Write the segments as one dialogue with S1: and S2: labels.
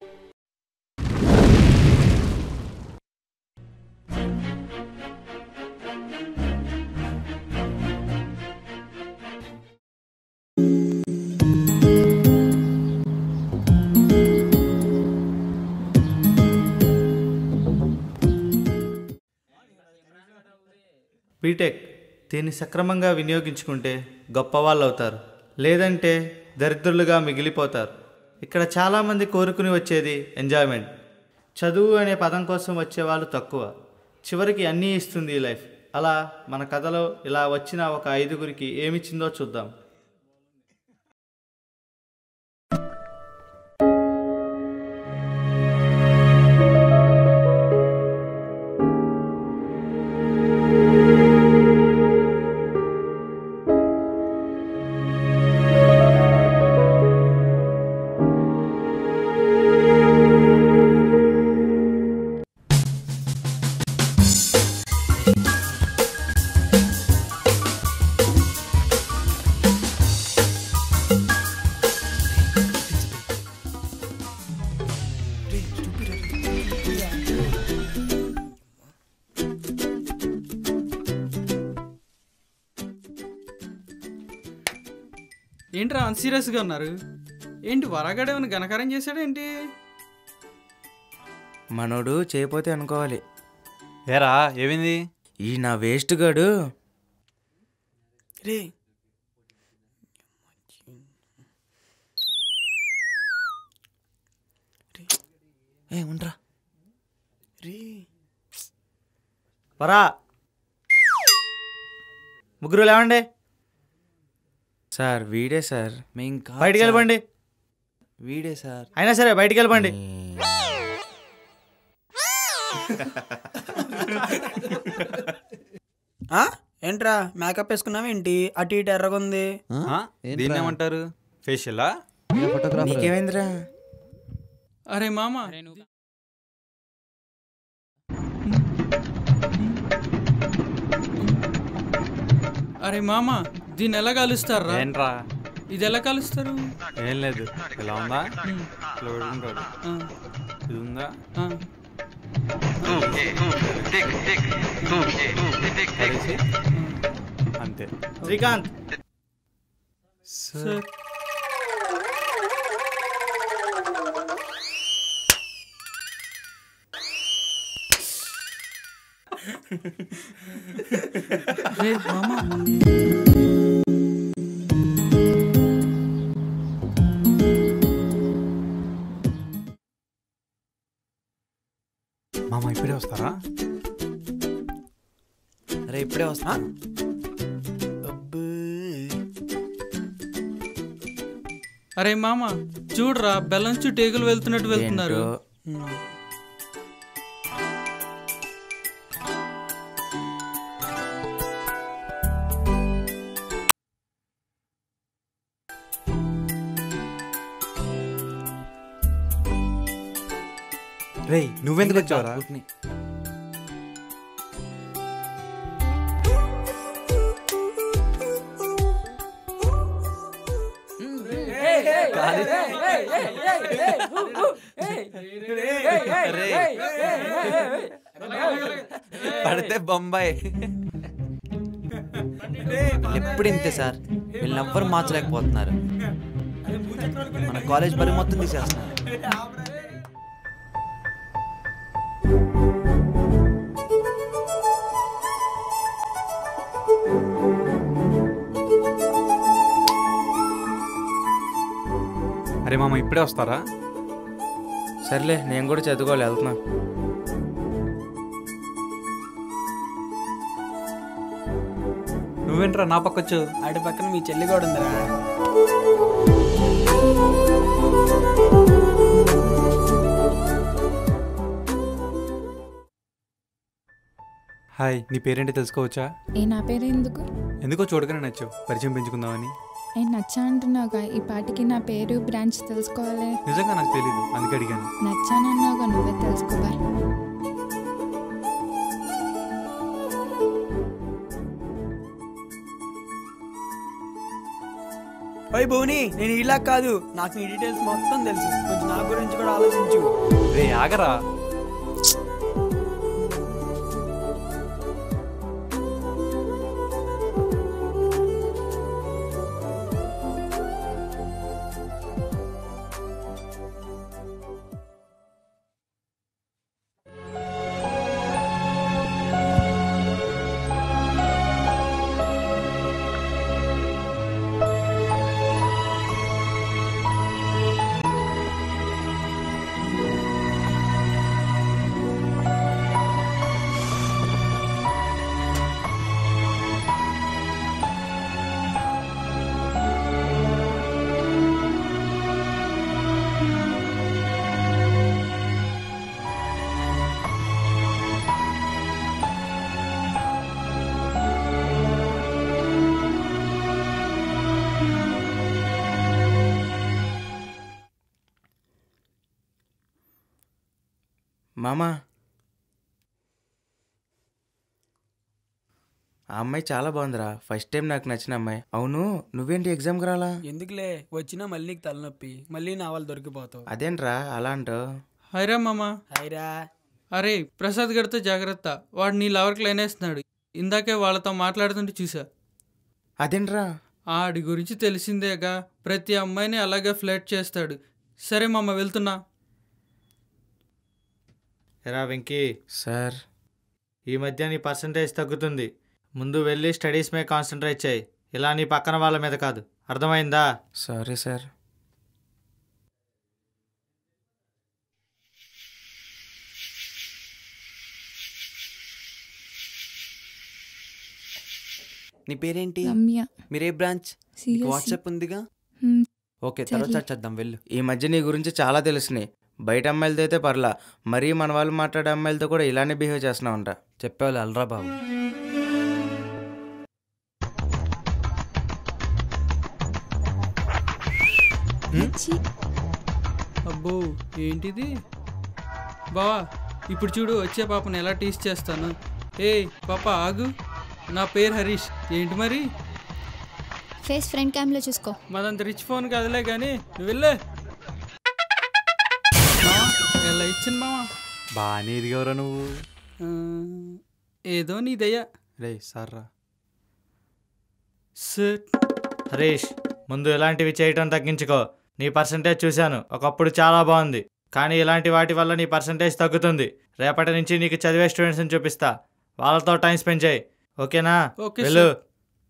S1: BTech దీన్ని సక్రమంగా వినియోగించుకుంటే గొప్పవాళ్ళు అవుతారు లేదంటే దరిద్రులుగా మిగిలిపోతారు ఇక్కడ చాలామంది కోరుకుని వచ్చేది ఎంజాయ్మెంట్ చదువు అనే పదం కోసం వచ్చేవాళ్ళు తక్కువ చివరికి అన్నీ ఇస్తుంది ఈ లైఫ్ అలా మన కథలో ఇలా వచ్చిన ఒక ఐదుగురికి ఏమిచ్చిందో చూద్దాం
S2: ఏంట్రా అంత సీరియస్గా ఉన్నారు ఏంటి వరగడ ఏమైనా ఘనకారం చేశాడేంటి
S3: మనోడు చేయపోతే అనుకోవాలి
S4: ఏరా ఏమైంది
S3: ఈ నా వేస్ట్ గాడు
S5: రే
S3: ఏ ఉండరా
S5: రే
S1: వరా ముగ్గురు లేవండి
S3: సార్ వీడే సార్ మేం కాదు
S1: బయటికి
S3: సార్.
S1: వెళ్ళిపోండి
S3: వీడే సార్
S1: అయినా సరే బయటికి వెళ్ళిపోండి
S5: ఆ? ఏంట్రా మేకప్ వేసుకున్నావు ఏంటి అటు ఇటు ఎర్రగుంది
S4: ఆ? దీన్ని ఏమంటారు ఫేషియలా
S3: నీకేమైందిరా
S2: అరే మామ అరే మామ దీన్ని ఎలా కలుస్తారా
S4: ఏంట్రా
S2: ఇది ఎలా కలుస్తారు
S4: ఏం లేదు ఇలా ఉందా ఇట్లా పెట్టుకుంటాడు
S2: ఆ,
S4: ఇది ఉందా
S2: ఆ.
S4: కలిసి అంతే
S1: శ్రీకాంత్
S2: సార్ రే మామ
S4: మామ ఇప్పుడే వస్తారా
S3: అరే ఇప్పుడే వస్తా
S5: అబ్బే.
S2: అరే మామ చూడరా బెల్లం చుట్టూ టేకులు వెళ్తున్నట్టు వెళ్తున్నారు
S3: ఏంటో.
S5: ఉమ్.
S4: రేయ్ నువ్వెందుకు వచ్చావరా
S3: ఉట్ని. పడితే బొంబాయి ఎప్పుడు ఇంతే సార్ వీళ్ళని ఎవ్వరు మార్చలేకపోతున్నారు మన కాలేజ్ పని మొత్తం తీసేస్తున్నారు
S4: అరే మామ ఇప్పుడే వస్తారా
S3: సర్లే నేను కూడా చదువుకోవాలి వెళ్తున్నా
S4: నువ్వేంట్రా నా పక్కొచ్చు
S5: అటు పక్కన మీ చెల్లి కూడా ఉందిరా
S4: హాయ్ నీ పేరేంటి తెలుసుకోవచ్చా
S6: ఏ నా పేరు ఎందుకు
S4: ఎందుకో చూడగానే నచ్చావు పరిచయం పెంచుకుందామని
S6: నేను నచ్చా అంటున్నావుగా ఈ పాటికి నా పేరు బ్రాంచ్ తెలుసుకోవాలి
S4: నిజంగా నాకు తెలీదు అందుకే అడిగాను
S6: నచ్చానన్నావుగా నువ్వే తెలుసుకోవాలి
S5: ఓయ్ భువని నేను ఇలా కాదు నాకు నీ డీటెయిల్స్ మొత్తం తెలుసు కొంచెం నా గురించి కూడా ఆలోచించు
S4: రే ఆగరా
S7: మామా ఆ అమ్మాయి చాలా బాగుందిరా ఫస్ట్ టైం నాకు నచ్చిన అమ్మాయి అవును నువ్వేంటి ఎగ్జామ్కి రాలా
S5: ఎందుకులే వచ్చినా మళ్ళీ నీకు తలనొప్పి మళ్ళీ నా వాళ్ళు దొరికిపోతావు
S7: అదేంట్రా అలా అంటావు
S2: హైరా మామ
S5: హైరా
S2: అరే ప్రసాద్ గడితో జాగ్రత్త వాడు నీ లవర్కి లైనేస్తున్నాడు ఇందాకే వాళ్ళతో మాట్లాడుతుంటే చూసా
S7: అదేంట్రా
S2: ఆడి గురించి తెలిసిందేగా ప్రతి అమ్మాయిని అలాగే ఫ్లర్ట్ చేస్తాడు సరే మామ వెళ్తున్నా
S1: ఎరా వెంకీ
S7: సార్
S1: ఈ మధ్య నీ పర్సంటేజ్ తగ్గుతుంది ముందు వెళ్ళి స్టడీస్ మీద కాన్సన్ట్రేట్ చేయి ఇలా నీ పక్కన వాళ్ళ మీద కాదు అర్థమైందా
S7: సారీ సార్
S3: నీ పేరేంటి
S6: రమ్య
S3: మీరే బ్రాంచ్
S6: సిఎస్సి
S3: వాట్సాప్ ఉందిగా
S6: హ్మ్,
S3: ఓకే తర్వాత
S6: సర్లే.
S3: chat చేద్దాం వెళ్ళు
S7: ఈ మధ్య నీ గురించి చాలా తెలిసినాయి బయట అమ్మాయిలతో అయితే పర్లా మరీ మన వాళ్ళు మాట్లాడే అమ్మాయిలతో కూడా ఇలానే బిహేవ్ చేస్తున్నావు అంట
S3: చెప్పేవాళ్ళు అల్రా బాబు
S6: ఛీ,
S2: అబ్బో ఏంటిది బావా ఇప్పుడు చూడు వచ్చే పాపను ఎలా టీస్ చేస్తాను ఏ పాప ఆగు నా పేరు హరీష్ ఏంటి మరి
S8: ఫేస్ ఫ్రంట్ క్యామ్లో చూసుకో
S2: మాదంత రిచ్ ఫోన్ కాదులే కానీ నువ్వు వెళ్ళే మావా, ఎలా ఇచ్చింది మావా
S4: బాగానే ఎదిగవరా నువ్వు
S2: ఆ, ఏదో నీ దయ
S4: రే సర్రా
S2: సార్
S1: హరీష్ ముందు ఇలాంటివి చేయటం తగ్గించుకో నీ పర్సంటేజ్ చూశాను ఒకప్పుడు చాలా బాగుంది కానీ ఇలాంటి వాటి వల్ల నీ పర్సంటేజ్ తగ్గుతుంది రేపటి నుంచి నీకు చదివే స్టూడెంట్స్ని చూపిస్తా వాళ్ళతో టైం స్పెండ్ చేయి ఓకేనా
S2: ఓకే
S1: వెళ్ళు
S2: సార్.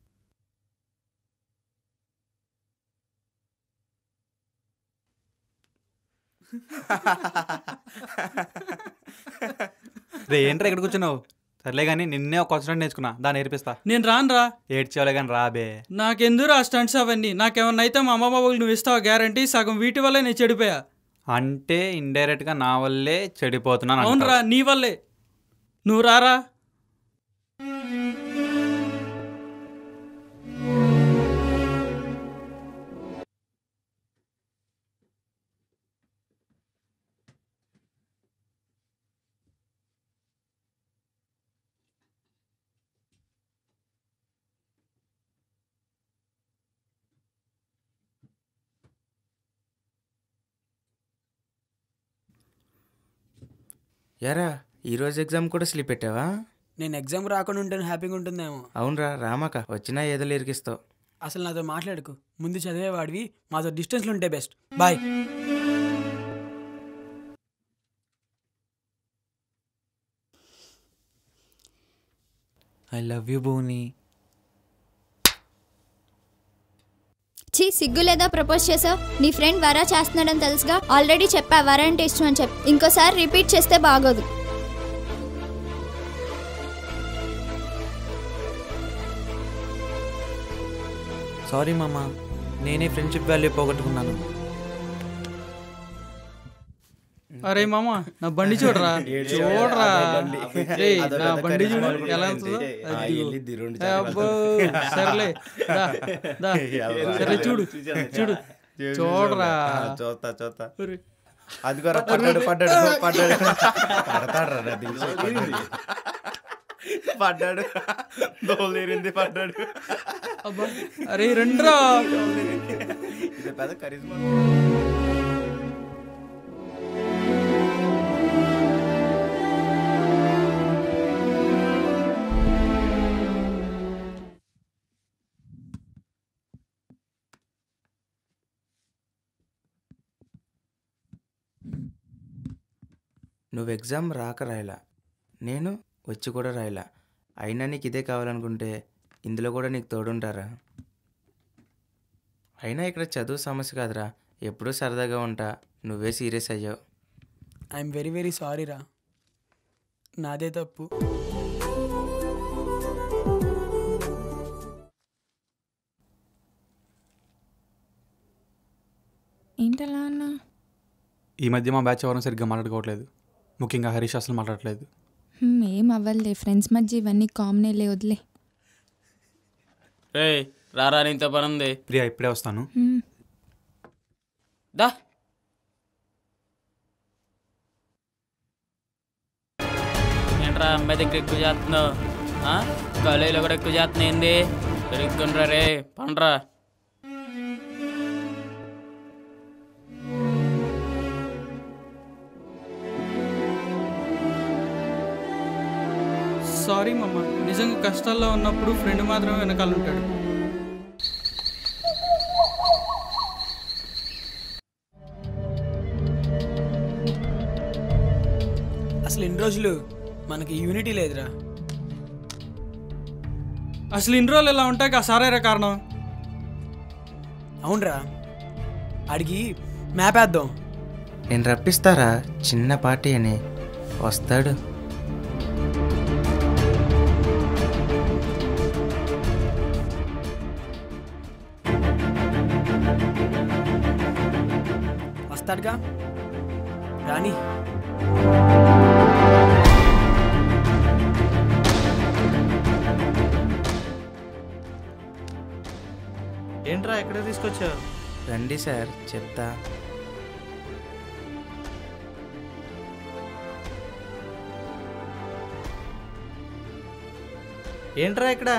S4: రే ఏంట్రా ఇక్కడ కూర్చున్నావు సర్లే కానీ నిన్నే ఒక కొత్త స్టంట్ నేర్చుకున్నా దాన్ని నేర్పిస్తా
S2: నేను రానురా
S4: ఏడ్చేవాలే కానీ రాబే
S2: నాకెందుకు ఆ స్టంట్స్ అవన్నీ నాకేమన్నా అయితే మా అమ్మ బాబుకి నువ్వు ఇస్తావా గ్యారంటీ సగం వీటి వల్లే నేను చెడిపోయా
S4: అంటే ఇండైరెక్ట్ గా నా వల్లే చెడిపోతున్నాను
S2: అవునరా
S4: అంటావు.
S2: నీ వల్లే నువ్వు రారా
S7: యారా ఈరోజు ఎగ్జామ్ కూడా స్లీప్ పెట్టావా
S5: నేను ఎగ్జామ్ రాకుండా ఉంటే హ్యాపీగా ఉంటుందేమో
S7: అవునరా రామాక వచ్చినా ఏదో ఇరికిస్తావు
S5: అసలు నాతో మాట్లాడుకు ముందు చదివేవాడివి మాతో డిస్టెన్స్లో ఉంటే best boy
S3: I love you బోని
S8: చీ సిగ్గు లేదా ప్రపోజ్ చేసావు నీ ఫ్రెండ్ వరా చేస్తున్నాడని తెలుసుగా ఆల్రెడీ చెప్పా వరా అంటే ఇష్టం అని చెప్పి ఇంకోసారి రిపీట్ చేస్తే బాగోదు
S3: సారీ మామ నేనే ఫ్రెండ్షిప్ వాల్యూ పోగొట్టుకున్నాను
S2: అరే మామ నా బండి చూడరా చూడరా ఏయ్, నా బండి చూడు ఎలా ఉంటుందో అదిగో. అబ్బో సర్లే దా, దా. సరే చూడు చూడు చూడరా
S7: చూస్తా చూస్తా
S2: ఒరే,
S7: అదిగోరా పడ్డాడు పడ్డాడు పడ్డాడు పడతాడు రా పడ్డాడు దోలేరింది పడ్డాడు
S2: అబ్బా అరే రండ్రా
S7: ఇది పెద్ద కరిజ్మా నువ్వు ఎగ్జామ్ రాక రాయలా నేను వచ్చి కూడా రాయలా అయినా నీకు ఇదే కావాలనుకుంటే ఇందులో కూడా నీకు తోడుంటారా అయినా ఇక్కడ చదువు సమస్య కాదురా ఎప్పుడూ సరదాగా ఉంటా నువ్వే సీరియస్ అయ్యావు
S5: ఐఎమ్ వెరీ వెరీ సారీ రా నాదే తప్పు
S6: ఏంటలా అన్నా
S4: ఈ మధ్య మా బ్యాచ్ ఎవరైనా సరిగ్గా మాట్లాడుకోవట్లేదు ముఖ్యంగా హరీష్ అసలు మాట్లాడట్లేదు
S6: హ్మ్, ఏం అవ్వలే ఫ్రెండ్స్ మధ్య ఇవన్నీ కామనే వదిలే
S9: రే రారా నీతో పని ఉంది
S4: ప్రియా ఇప్పుడే వస్తాను
S6: హ్మ్.
S9: దా ఏంట్రా అమ్మాయి దగ్గర ఎక్కువ చేస్తున్నావు ఆ? కాలేజీలో కూడా ఎక్కువ చేస్తున్నా ఏంది పెరుగుకుండ్రా రే పండ్రా
S2: సారీ మామ నిజంగా కష్టాల్లో ఉన్నప్పుడు ఫ్రెండ్ మాత్రమే వెనకాల ఉంటాడు
S5: అసలు ఎన్ని రోజులు మనకి యూనిటీ లేదురా
S2: అసలు ఇన్ని రోజులు ఇలా ఉంటాయి ఆ సారేరా కారణం
S5: అవునరా అడిగి మ్యాప్ వేద్దాం
S7: నేను రప్పిస్తారా చిన్న పార్టీ అని వస్తాడు
S5: వస్తాడుగా రాని
S1: ఏంట్రా ఎక్కడ తీసుకొచ్చావు
S7: రండి సార్ చెప్తా
S1: ఏంట్రా ఇక్కడ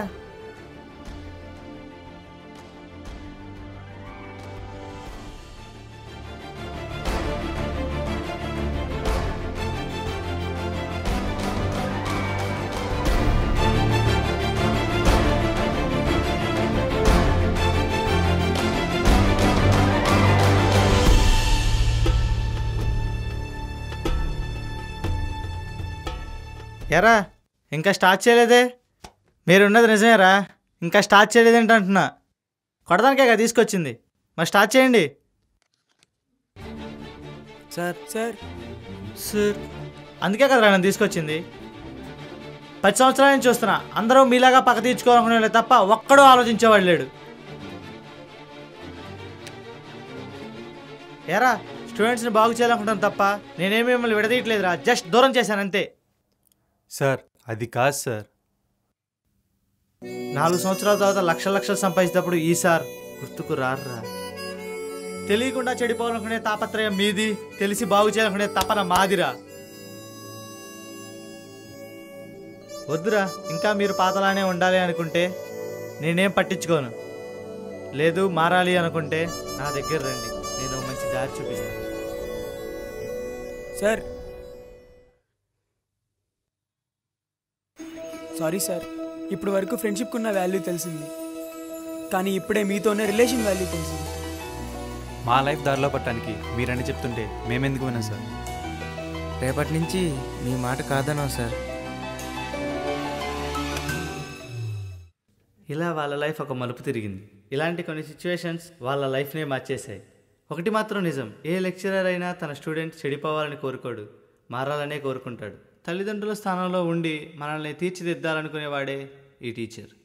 S1: ఎరా ఇంకా స్టార్ట్ చేయలేదే మీరున్నది నిజమేరా ఇంకా స్టార్ట్ చేయలేదేంటి అంటున్నా కొడదానికే కదా తీసుకొచ్చింది మరి స్టార్ట్ చేయండి
S3: సార్
S5: సార్
S2: సార్
S1: అందుకే కదరా నన్ను తీసుకొచ్చింది పది సంవత్సరాల నుంచి చూస్తున్నా అందరూ మీలాగా పక్క తీర్చుకోవాలనుకునే వాళ్ళే తప్ప ఒక్కడూ ఆలోచించేవాడు లేడు ఏరా స్టూడెంట్స్ని బాగు చేయాలనుకుంటాను తప్ప నేనేమి మిమ్మల్ని విడదీయట్లేదురా జస్ట్ దూరం చేశాను అంతే
S4: సార్ అది కాదు సార్
S1: నాలుగు సంవత్సరాల తర్వాత లక్షల లక్షలు సంపాదించేటప్పుడు ఈ సార్ గుర్తుకు రారురా తెలియకుండా చెడిపోవాలనుకునే తాపత్రయం మీది తెలిసి బాగు చేయాలనుకునే తపన మాదిరా వద్దురా ఇంకా మీరు పాతలానే ఉండాలి అనుకుంటే నేనేం పట్టించుకోను లేదు మారాలి అనుకుంటే నా దగ్గర రండి నేను ఓ మంచి దారి చూపిస్తాను
S5: సార్ సారీ సార్ ఇప్పటి వరకు ఫ్రెండ్షిప్కి ఉన్న వాల్యూ తెలిసింది కానీ ఇప్పుడే మీతోనే రిలేషన్ వాల్యూ తెలిసింది
S4: మా లైఫ్ దారిలో పట్టడానికి మీరని చెప్తుంటే మేమెందుకు విన్నాం సార్
S7: రేపటి నుంచి మీ మాట కాదనో సార్
S1: ఇలా వాళ్ళ లైఫ్ ఒక మలుపు తిరిగింది ఇలాంటి కొన్ని సిచ్యువేషన్స్ వాళ్ళ లైఫ్నే మార్చేశాయి ఒకటి మాత్రం నిజం ఏ లెక్చరర్ అయినా తన స్టూడెంట్ చెడిపోవాలని కోరుకోడు మారాలనే కోరుకుంటాడు తల్లిదండ్రుల స్థానంలో ఉండి మనల్ని తీర్చిదిద్దాలనుకునేవాడే ఈ టీచర్